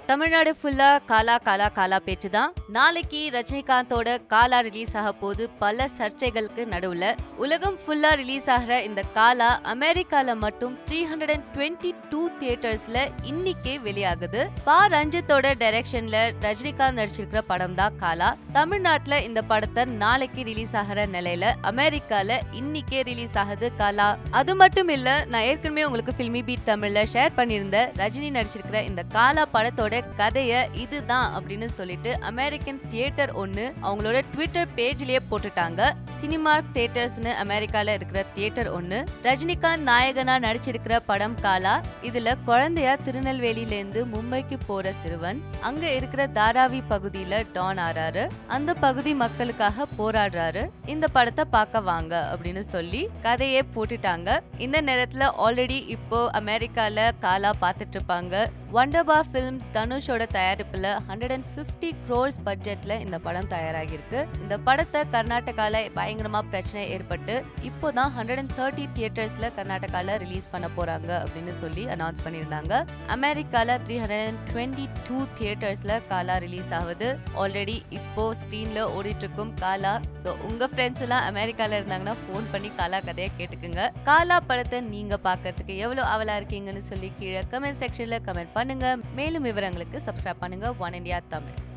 தமிழ்நாடு ஃபுல்லா காலா காலா காலா பேச்சு தான் நாளைக்கு ரஜினிகாந்தோட காலா ரிலீஸ் ஆக போது பல சர்ச்சைகளுக்கு நடுவுல உலகம் ஃபுல்லா ரிலீஸ் ஆகிற இந்த காலா அமெரிக்கால மட்டும் three hundred and twenty two தியேட்டர்ஸ்ல இன்னிக்கே வெளியாகுது பா ரஞ்சித்தோட டைரக்ஷன்ல ரஜினிகாந்த் நடிச்சிருக்கிற படம் தான் காலா தமிழ்நாட்டுல இந்த படத்தை நாளைக்கு ரிலீஸ் ஆகிற நிலையில அமெரிக்கால இன்னிக்கே ரிலீஸ் ஆகுது காலா அது மட்டும் இல்ல நான் ஏற்கனவே உங்களுக்கு ஃபில்மி பீட் தமிழ்ல ஷேர் பண்ணியிருந்த ரஜினி நடிச்சிருக்கிற இந்த காலா படத்தோட கதைய இதுதான் அப்படின்னு சொல்லிட்டு அமெரிக்கன் தியேட்டர் ஒன்னு அவங்களோட ட்விட்டர் பேஜ்லயே போட்டுட்டாங்க சினிமார்க் தியேட்டர்ஸ்னு அமெரிக்கால இருக்கிற தியேட்டர் ஒன்னு ரஜினிகாந்த் நாயகனா நடிச்சிருக்கிற படம் காலா இதுல குழந்தையா திருநெல்வேலியில இருந்து மும்பைக்கு போற சிறுவன் அங்க இருக்கிற தாராவி பகுதியில டான் ஆறாரு அந்த பகுதி மக்களுக்காக போராடுறாரு இந்த படத்தை பார்க்க வாங்க அப்படின்னு சொல்லி கதையே போட்டுட்டாங்க இந்த நேரத்துல ஆல்ரெடி இப்போ அமெரிக்கால காலா பார்த்துட்டு இருப்பாங்க வண்டபா ஃபிலிம்ஸ் தனுஷோட தயாரிப்புல ஹண்ட்ரட் அண்ட் ஃபிஃப்டி க்ரோர்ஸ் பட்ஜெட்ல இந்த படம் தயாராகிருக்கு இந்த படத்தை கர்நாடகால பயங்கரமா பிரச்சனை ஏற்பட்டு இப்போதான் ஹண்ட்ரட் அண்ட் தேர்ட்டி தியேட்டர்ஸ்ல கர்நாடகால ரிலீஸ் பண்ண போறாங்க அப்படின்னு சொல்லி அனௌன்ஸ் பண்ணியிருந்தாங்க அமெரிக்கால three hundred and twenty two தியேட்டர்ஸ்ல காலா ரிலீஸ் ஆகுது ஆல்ரெடி இப்போ ஸ்க்ரீன்ல ஓடிட்டு இருக்கும் காலா ஸோ உங்க ஃப்ரெண்ட்ஸ் எல்லாம் அமெரிக்கால இருந்தாங்கன்னா ஃபோன் பண்ணி காலா கதையை கேட்டுக்குங்க காலா படத்தை நீங்க பார்க்கறதுக்கு எவ்வளவு அவலா இருக்கீங்கன்னு சொல்லி கீழே கமெண்ட் செக்ஷன்ல கமெண்ட் பண்ணுங்க மேலும் விவரங்களுக்கு சப்ஸ்கிரைப் பண்ணுங்க ஒன் இந்தியா தமிழ்